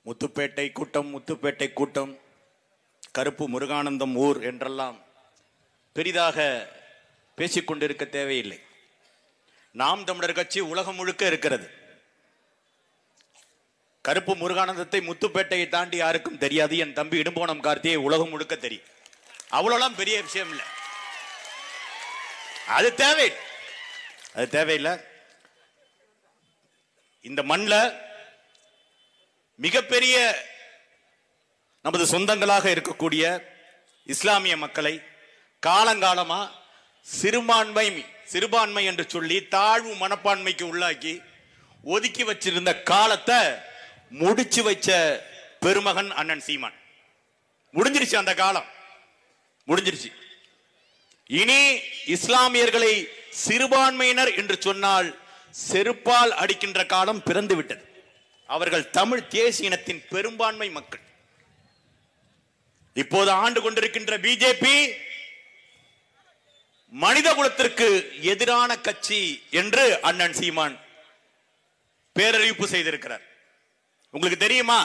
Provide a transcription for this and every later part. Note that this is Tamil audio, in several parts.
முத்துப்பேட்டை கூட்டம் முத்துப்பேட்டை கூட்டம் கருப்பு முருகானந்தம் ஊர் என்றெல்லாம் பெரிதாக பேசிக்கொண்டிருக்க தேவையில்லை நாம் தமிழர் கட்சி உலகம் முழுக்க இருக்கிறது கருப்பு முருகானந்தத்தை முத்துப்பேட்டையை தாண்டி யாருக்கும் தெரியாது என் தம்பி இடும்போனம் கார்த்தியை உலகம் முழுக்க தெரியும் அவ்வளோலாம் பெரிய விஷயம் இல்லை அது தேவை அது தேவையில்லை இந்த மண்ணில் மிகப்பெரிய நமது சொந்தங்களாக இருக்கக்கூடிய இஸ்லாமிய மக்களை காலங்காலமா சிறுபான்மை சிறுபான்மை என்று சொல்லி தாழ்வு மனப்பான்மைக்கு உள்ளாக்கி ஒதுக்கி வச்சிருந்த காலத்தை முடிச்சு வச்ச பெருமகன் அண்ணன் சீமான் முடிஞ்சிருச்சு அந்த காலம் முடிஞ்சிருச்சு இனி இஸ்லாமியர்களை சிறுபான்மையினர் என்று சொன்னால் செருப்பால் அடிக்கின்ற காலம் பிறந்து விட்டது அவர்கள் தமிழ் தேசிய இனத்தின் பெரும்பான்மை மக்கள் இப்போது ஆண்டு கொண்டிருக்கின்ற பிஜேபி மனித குலத்திற்கு எதிரான கட்சி என்று அண்ணன் சீமான் பேரறிவிப்பு செய்திருக்கிறார் உங்களுக்கு தெரியுமா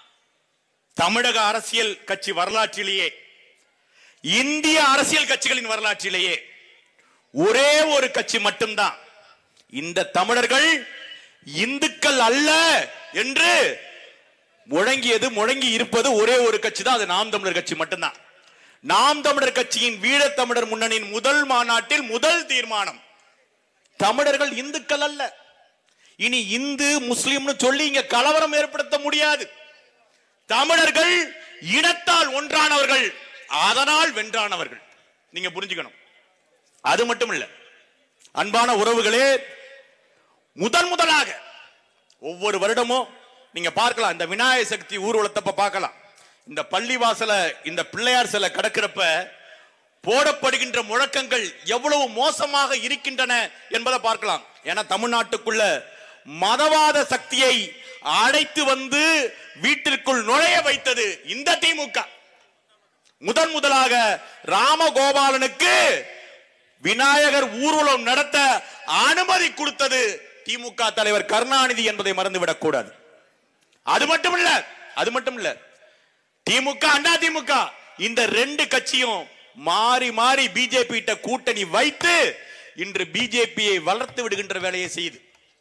தமிழக அரசியல் கட்சி வரலாற்றிலேயே இந்திய அரசியல் கட்சிகளின் வரலாற்றிலேயே ஒரே ஒரு கட்சி மட்டும்தான் இந்த தமிழர்கள் இந்துக்கள் அல்ல என்று முழங்கியது முழங்கி இருப்பது ஒரே ஒரு கட்சி தான் அது நாம் தமிழர் கட்சி மட்டும்தான் நாம் தமிழர் கட்சியின் வீழத் தமிழர் முன்னணியின் முதல் மாநாட்டில் முதல் தீர்மானம் தமிழர்கள் இந்துக்கள் அல்ல இனி இந்து முஸ்லிம்னு சொல்லி இங்க கலவரம் ஏற்படுத்த முடியாது தமிழர்கள் இனத்தால் ஒன்றானவர்கள் அதனால் வென்றானவர்கள் நீங்க புரிஞ்சுக்கணும் அது மட்டும் இல்ல அன்பான உறவுகளே முதன் முதலாக ஒவ்வொரு வருடமும் நீங்க பார்க்கலாம் இந்த விநாயக சக்தி ஊர்வலத்தப்ப பார்க்கலாம் இந்த பள்ளிவாசல இந்த பிள்ளையார் சிலை கடக்கிறப்ப போடப்படுகின்ற முழக்கங்கள் எவ்வளவு மோசமாக இருக்கின்றன என்பதை பார்க்கலாம் ஏன்னா தமிழ்நாட்டுக்குள்ள மதவாத சக்தியை அழைத்து வந்து வீட்டிற்குள் நுழைய வைத்தது இந்த திமுக முதன் முதலாக ராமகோபாலனுக்கு விநாயகர் ஊர்வலம் நடத்த அனுமதி கொடுத்தது திமுக தலைவர் கருணாநிதி என்பதை மறந்துவிடக் கூடாது அது மட்டும் இல்ல அது மட்டும் இல்ல திமுக அண்ணா திமுக இந்த ரெண்டு கட்சியும் மாறி மாறி பிஜேபி கிட்ட கூட்டணி வைத்து இன்று பிஜேபியை வளர்த்து விடுகின்ற வேலையை செய்யுது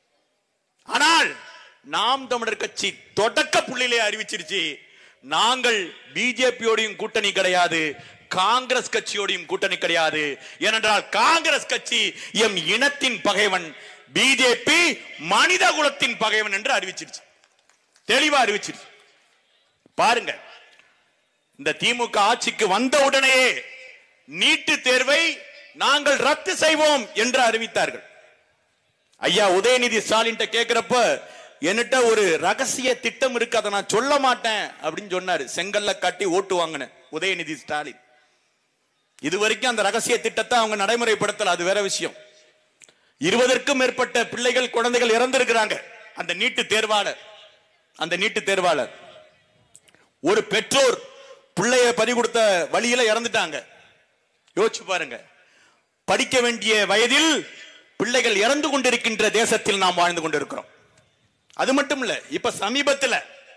ஆனால் நாம் தமிழர் கட்சி தொடக்க புள்ளியிலே அறிவிச்சிருச்சு நாங்கள் பிஜேபியோடையும் கூட்டணி கிடையாது காங்கிரஸ் கட்சியோடையும் கூட்டணி கிடையாது ஏனென்றால் காங்கிரஸ் கட்சி எம் இனத்தின் பகைவன் பிஜேபி மனித குலத்தின் பகைவன் என்று அறிவிச்சிருச்சு தெளிவா அறிவிச்சிருச்சு பாருங்க இந்த திமுக ஆட்சிக்கு வந்த உடனே நீட்டு தேர்வை நாங்கள் ரத்து செய்வோம் என்று அறிவித்தார்கள் ஐயா உதயநிதி ஸ்டாலின் கேக்குறப்ப என்கிட்ட ஒரு ரகசிய திட்டம் இருக்கு அதை நான் சொல்ல மாட்டேன் அப்படின்னு சொன்னாரு செங்கல்ல கட்டி ஓட்டு வாங்கின உதயநிதி ஸ்டாலின் இது வரைக்கும் அந்த ரகசிய திட்டத்தை அவங்க நடைமுறைப்படுத்தல அது வேற விஷயம் இருபதற்கும் மேற்பட்ட பிள்ளைகள் குழந்தைகள் இறந்திருக்கிறாங்க அந்த நீட்டு தேர்வாளர் அந்த நீட்டு தேர்வாளர் ஒரு பெற்றோர் பிள்ளைய பறி கொடுத்த வழியில இறந்துட்டாங்க யோசிச்சு பாருங்க படிக்க வேண்டிய வயதில் பிள்ளைகள் இறந்து கொண்டிருக்கின்ற தேசத்தில் நாம் வாழ்ந்து கொண்டிருக்கிறோம் அது மட்டும் இல்ல இப்ப சமீபத்தில்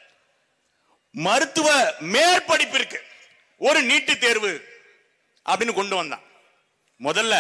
மருத்துவ மேற்படிப்பிற்கு ஒரு நீட்டு தேர்வு அப்படின்னு கொண்டு வந்தான் முதல்ல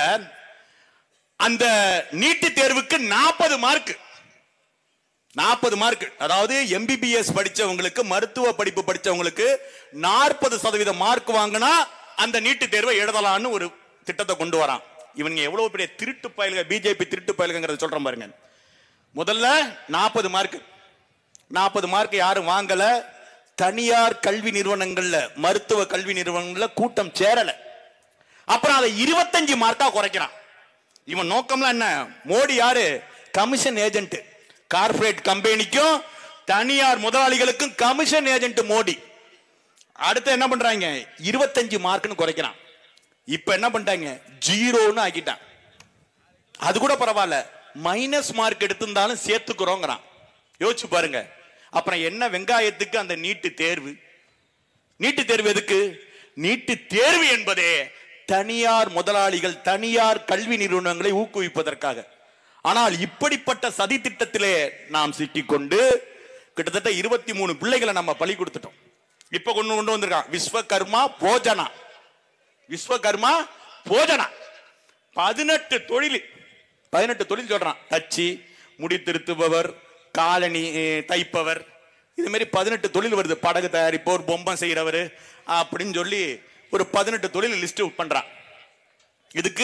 அந்த நீட்டு தேர்வுக்கு நாற்பது மார்க் நாற்பது மார்க் அதாவது எம்பிபிஎஸ் படிச்சவங்களுக்கு மருத்துவ படிப்பு படிச்சவங்களுக்கு நாற்பது சதவீத மார்க் வாங்கினா அந்த நீட்டு தேர்வை எழுதலாம்னு ஒரு திட்டத்தை கொண்டு வரான் இவங்க எவ்வளவு பெரிய திருட்டு பயல்க பிஜேபி திருட்டு பயல்கிறத சொல்றேன் பாருங்க முதல்ல நாற்பது மார்க் நாற்பது மார்க் யாரும் வாங்கல தனியார் கல்வி நிறுவனங்கள்ல மருத்துவ கல்வி நிறுவனங்கள்ல கூட்டம் சேரல அப்புறம் அதை இருபத்தஞ்சு மார்க்கா குறைக்கிறான் இவன் நோக்கம்லாம் என்ன மோடி யாரு கமிஷன் ஏஜென்ட் கார்ப்பரேட் கம்பெனிக்கும் தனியார் முதலாளிகளுக்கும் கமிஷன் ஏஜென்ட் மோடி அடுத்து என்ன பண்றாங்க இருபத்தஞ்சு மார்க்னு குறைக்கிறான் இப்ப என்ன பண்ணிட்டாங்க ஜீரோன்னு ஆக்கிட்டான் அது கூட பரவாயில்ல மைனஸ் மார்க் எடுத்திருந்தாலும் சேர்த்துக்கிறோங்கிறான் யோசிச்சு பாருங்க அப்புறம் என்ன வெங்காயத்துக்கு அந்த நீட்டு தேர்வு நீட்டு தேர்வு எதுக்கு நீட்டு தேர்வு என்பதே தனியார் முதலாளிகள் தனியார் கல்வி நிறுவனங்களை ஊக்குவிப்பதற்காக ஆனால் இப்படிப்பட்ட சதி திட்டத்திலே நாம் சிக்கிக்கொண்டு கிட்டத்தட்ட இருபத்தி மூணு பிள்ளைகளை நம்ம பலி கொடுத்துட்டோம் இப்ப கொண்டு கொண்டு வந்திருக்கான் விஸ்வகர்மா போஜனா விஸ்வகர்மா போஜனா பதினெட்டு தொழில் பதினெட்டு தொழில் சொல்றான் தச்சு முடி திருத்துபவர் காலணி அஹ், தைப்பவர் இது மாதிரி பதினெட்டு தொழில் வருது படகு தயாரிப்பவர் பொம்மை செய்யறவர் அப்படின்னு சொல்லி ஒரு பதினெட்டு தொழில் லிஸ்ட் பண்றான் இதுக்கு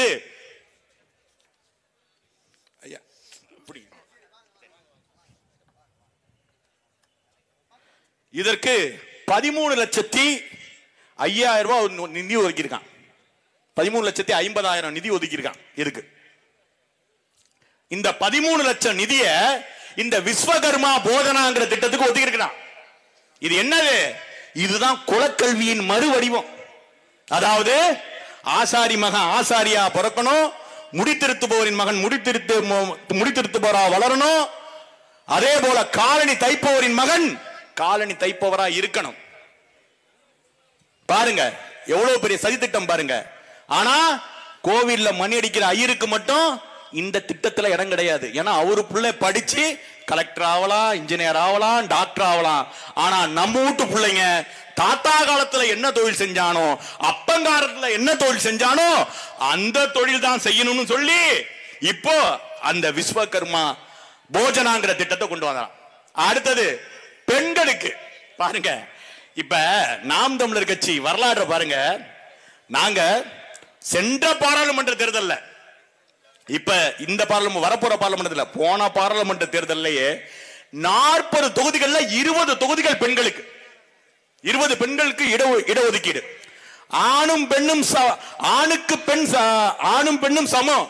ஐயா இப்படி. இதற்கு பதிமூணு லட்சத்தி ஐயாயிரம் ரூபாய் ஒன்னு- நிதி ஒதுக்கியிருக்கான் பதிமூணு லட்சத்தி ஐம்பதாயிரம் நிதி ஒதுக்கியிருக்கான் இதுக்கு இந்த பதிமூணு லட்சம் நிதிய இந்த விஸ்வகர்மா போதனாங்கிற திட்டத்துக்கு ஒதுக்கியிருக்கிறான் இது என்னது இதுதான் குலக்கல்வியின் மறு வடிவம் அதாவது ஆசாரி மகன் ஆசாரியா பிறக்கணும் முடித்திருத்துபவரின் மகன் முடித்திருத்து முடித்திருத்துபவரா வளரணும் அதே போல காலனி தைப்பவரின் மகன் காலனி தைப்பவரா இருக்கணும் பாருங்க எவ்வளவு பெரிய சதித்திட்டம் பாருங்க ஆனா கோவில்ல மணி அடிக்கிற ஐயருக்கு மட்டும் இந்த திட்டத்துல இடம் கிடையாது ஏன்னா அவரு பிள்ளை படிச்சு கலெக்டர் ஆகலாம் இன்ஜினியர் ஆகலாம் டாக்டர் ஆகலாம் ஆனா நம்ம வீட்டு பிள்ளைங்க தாத்தா காலத்துல என்ன தொழில் செஞ்சானோ அப்பங்காலத்துல என்ன தொழில் செஞ்சானோ அந்த தொழில் தான் செய்யணும்னு சொல்லி இப்போ அந்த விஸ்வகர்மா போஜனாங்கிற திட்டத்தை கொண்டு வந்தான் அடுத்தது பெண்களுக்கு பாருங்க இப்ப நாம் தமிழர் கட்சி வரலாறு பாருங்க நாங்க சென்ற பாராளுமன்ற தேர்தல்ல இப்ப இந்த பார்லமெண்ட் வரப்போற பார்லமெண்ட்ல போன பாராளுமன்ற தேர்தல்லையே நாற்பது தொகுதிகள்ல இருபது தொகுதிகள் பெண்களுக்கு இருபது பெண்களுக்கு இட இடஒதுக்கீடு ஆணும் பெண்ணும் ச- ஆணுக்கு பெண் ச- ஆணும் பெண்ணும் சமம்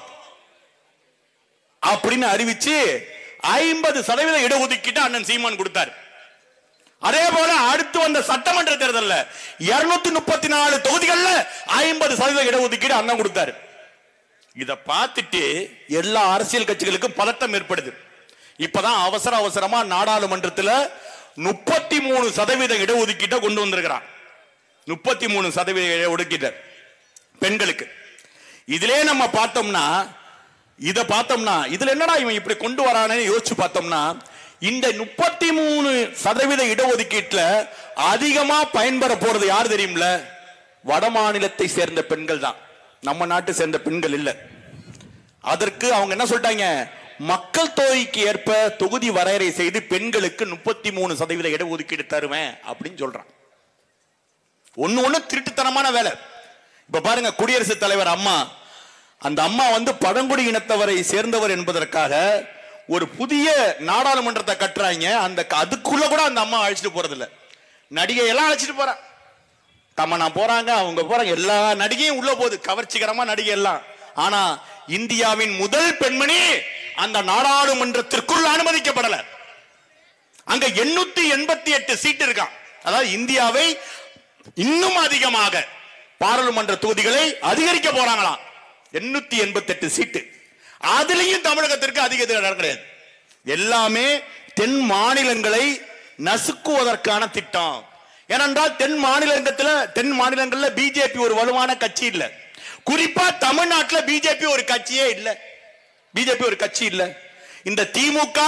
அப்படின்னு அறிவிச்சு ஐம்பது சதவீத இடஒதுக்கீட்டு அண்ணன் சீமான் கொடுத்தார் அதே போல அடுத்து வந்த சட்டமன்ற தேர்தல்ல இருநூத்தி முப்பத்தி நாலு தொகுதிகள்ல ஐம்பது சதவீத இடஒதுக்கீடு அண்ணன் கொடுத்தாரு இத பார்த்துட்டு எல்லா அரசியல் கட்சிகளுக்கும் பதட்டம் ஏற்படுது இப்பதான் அவசர அவசரமா நாடாளுமன்றத்துல முப்பத்தி மூணு சதவீத இடஒதுக்கீட்டை கொண்டு வந்திருக்கிறான் முப்பத்தி மூணு சதவீத இடஒதுக்கீட்டை பெண்களுக்கு இதிலே நம்ம பார்த்தோம்னா இத பார்த்தோம்னா இதுல என்னடா இவன் இப்படி கொண்டு வரானே யோசிச்சு பார்த்தோம்னா இந்த முப்பத்தி மூணு சதவீத இடஒதுக்கீட்டுல அதிகமா பயன்பெற போறது யார் தெரியும்ல வட மாநிலத்தை சேர்ந்த பெண்கள் தான் நம்ம நாட்டை சேர்ந்த பெண்கள் இல்ல அதற்கு அவங்க என்ன சொல்லிட்டாங்க மக்கள் தொகைக்கு ஏற்ப தொகுதி வரையறை செய்து பெண்களுக்கு முப்பத்தி மூணு சதவீத இடஒதுக்கீடு தருவேன் அப்படின்னு சொல்றான் ஒண்ணு ஒண்ணு திருட்டுத்தனமான வேலை இப்ப பாருங்க குடியரசுத் தலைவர் அம்மா அந்த அம்மா வந்து பழங்குடி இனத்தவரை சேர்ந்தவர் என்பதற்காக ஒரு புதிய நாடாளுமன்றத்தை கட்டுறாங்க அந்த அதுக்குள்ள கூட அந்த அம்மா அழைச்சிட்டு போறது இல்ல நடிகை எல்லாம் அழைச்சிட்டு போறா தமன்னா போறாங்க அவங்க போறாங்க எல்லா நடிகையும் உள்ள போகுது கவர்ச்சிகரமா நடிகை எல்லாம் ஆனா இந்தியாவின் முதல் பெண்மணி அந்த நாடாளுமன்றத்திற்குள் அனுமதிக்கப்படல அங்க எண்ணூத்தி எண்பத்தி எட்டு சீட் இருக்கான் அதாவது இந்தியாவை இன்னும் அதிகமாக பாராளுமன்ற தொகுதிகளை அதிகரிக்க போறாங்களாம் எண்ணூத்தி எண்பத்தி எட்டு சீட்டு அதுலயும் தமிழகத்திற்கு அதிக இடம் கிடையாது எல்லாமே தென் மாநிலங்களை நசுக்குவதற்கான திட்டம் ஏனென்றால் தென் மாநிலங்கத்துல தென் மாநிலங்கள்ல பிஜேபி ஒரு வலுவான கட்சி இல்ல குறிப்பா தமிழ்நாட்டுல பிஜேபி ஒரு கட்சியே இல்ல பிஜேபி ஒரு கட்சி இல்ல இந்த திமுக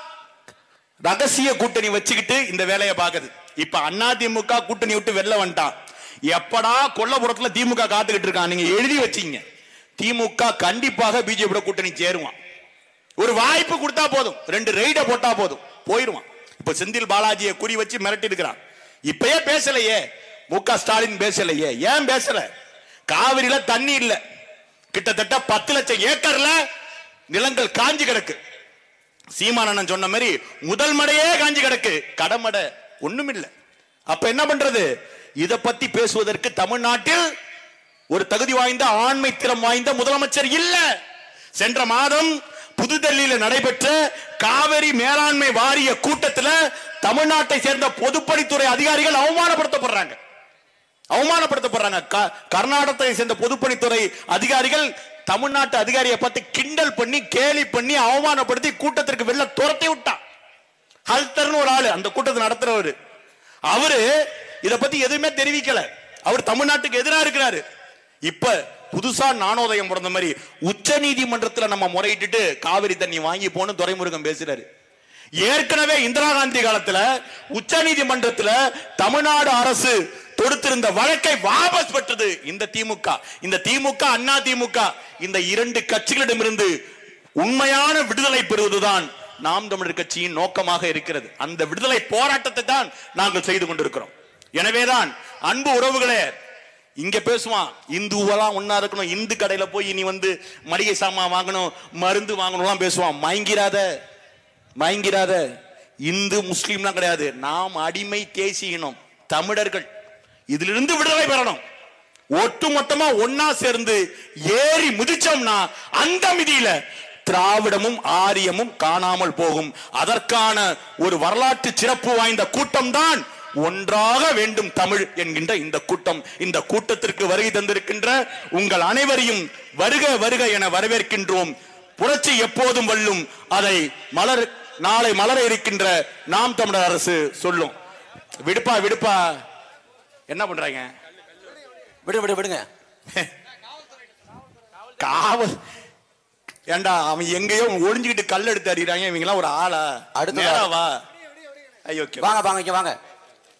ரகசிய கூட்டணி வச்சுக்கிட்டு இந்த வேலையை பாக்குது இப்ப அண்ணா திமுக கூட்டணி விட்டு வெளில வந்துட்டான் எப்படா கொல்லப்புறத்துல திமுக காத்துக்கிட்டு இருக்கான் நீங்க எழுதி வச்சீங்க திமுக கண்டிப்பாக பிஜேபி கூட்டணி சேருவான் ஒரு வாய்ப்பு கொடுத்தா போதும் ரெண்டு ரெய்ட போட்டா போதும் போயிருவான் இப்ப செந்தில் பாலாஜியை குறி வச்சு மிரட்டி இருக்கிறான் இப்பயே பேசலையே மு க ஸ்டாலின் பேசலையே ஏன் பேசல காவிரியில தண்ணி இல்ல கிட்டத்தட்ட பத்து லட்சம் ஏக்கர்ல நிலங்கள் காஞ்சி கிடக்கு சீமானண்ணன் சொன்ன மாதிரி முதல் மடையே காஞ்சி கிடக்கு கடமடை ஒண்ணுமில்ல அப்ப என்ன பண்றது இத பத்தி பேசுவதற்கு தமிழ்நாட்டில் ஒரு தகுதி வாய்ந்த ஆண்மை திறம் வாய்ந்த முதலமைச்சர் இல்ல சென்ற மாதம் புதுடெல்லியில நடைபெற்ற காவிரி மேலாண்மை வாரிய கூட்டத்துல தமிழ்நாட்டை சேர்ந்த பொதுப்பணித்துறை அதிகாரிகள் அவமானப்படுத்தப்படுறாங்க அவமானப்படுத்தப்படுறாங்க க- கர்நாடகத்தை சேர்ந்த பொதுப்பணித்துறை அதிகாரிகள் தமிழ்நாட்டு அதிகாரியை பார்த்து கிண்டல் பண்ணி கேலி பண்ணி அவமானப்படுத்தி கூட்டத்திற்கு வெளில துரத்தி விட்டான் ஹல்தர்னு ஒரு ஆளு அந்த கூட்டத்தை நடத்துறவரு அவரு இத பத்தி எதுவுமே தெரிவிக்கல அவர் தமிழ்நாட்டுக்கு எதிராக இருக்கிறாரு இப்ப புதுசா நாணோதயம் பிறந்த மாதிரி உச்ச நீதிமன்றத்துல நம்ம முறையிட்டுட்டு காவிரி தண்ணி வாங்கி போன்னு துரைமுருகன் பேசுறாரு ஏற்கனவே இந்திரா காந்தி காலத்துல உச்ச நீதிமன்றத்துல தமிழ்நாடு அரசு தொடுத்திருந்த வழக்கை வாபஸ் பெற்றது இந்த திமுக இந்த திமுக அண்ணா திமுக இந்த இரண்டு கட்சிகளிடமிருந்து உண்மையான விடுதலை பெறுவதுதான் நாம் தமிழர் கட்சியின் நோக்கமாக இருக்கிறது அந்த விடுதலை போராட்டத்தை தான் நாங்கள் செய்து கொண்டிருக்கிறோம் எனவேதான் அன்பு உறவுகளே இங்க பேசுவான் இந்துவெல்லாம் ஒன்னா இருக்கணும் இந்து கடையில போய் நீ வந்து மளிகை சாமான் வாங்கணும் மருந்து வாங்கணும்லாம் பேசுவான் மயங்கிறாத மயங்கிறாத இந்து முஸ்லீம்லாம் கிடையாது நாம் அடிமை தேசியினம் தமிழர்கள் இதிலிருந்து விடுதலை பெறணும் ஒட்டுமொத்தமா ஒன்னா சேர்ந்து ஏறி மிதிச்சோம்னா அந்த மிதியில திராவிடமும் ஆரியமும் காணாமல் போகும் அதற்கான ஒரு வரலாற்று சிறப்பு வாய்ந்த கூட்டம் தான் ஒன்றாக வேண்டும் தமிழ் என்கின்ற இந்த கூட்டம் இந்த கூட்டத்திற்கு வருகை தந்திருக்கின்ற உங்கள் அனைவரையும் வருக வருக என வரவேற்கின்றோம் புரட்சி எப்போதும் வல்லும் அதை மலர் நாளை மலர இருக்கின்ற நாம் தமிழர் அரசு சொல்லும் விடுப்பா விடுப்பா என்ன பண்றாங்க விடு விடு விடுங்க காவல் ஏண்டா அவன் எங்கேயோ ஒளிஞ்சுக்கிட்டு கல் எடுத்து அறிகிறாங்க இவங்க எல்லாம் ஒரு ஆளா அடுத்ததா- நேரா வா ஐயோ வாங்க வாங்க இங்க வாங்க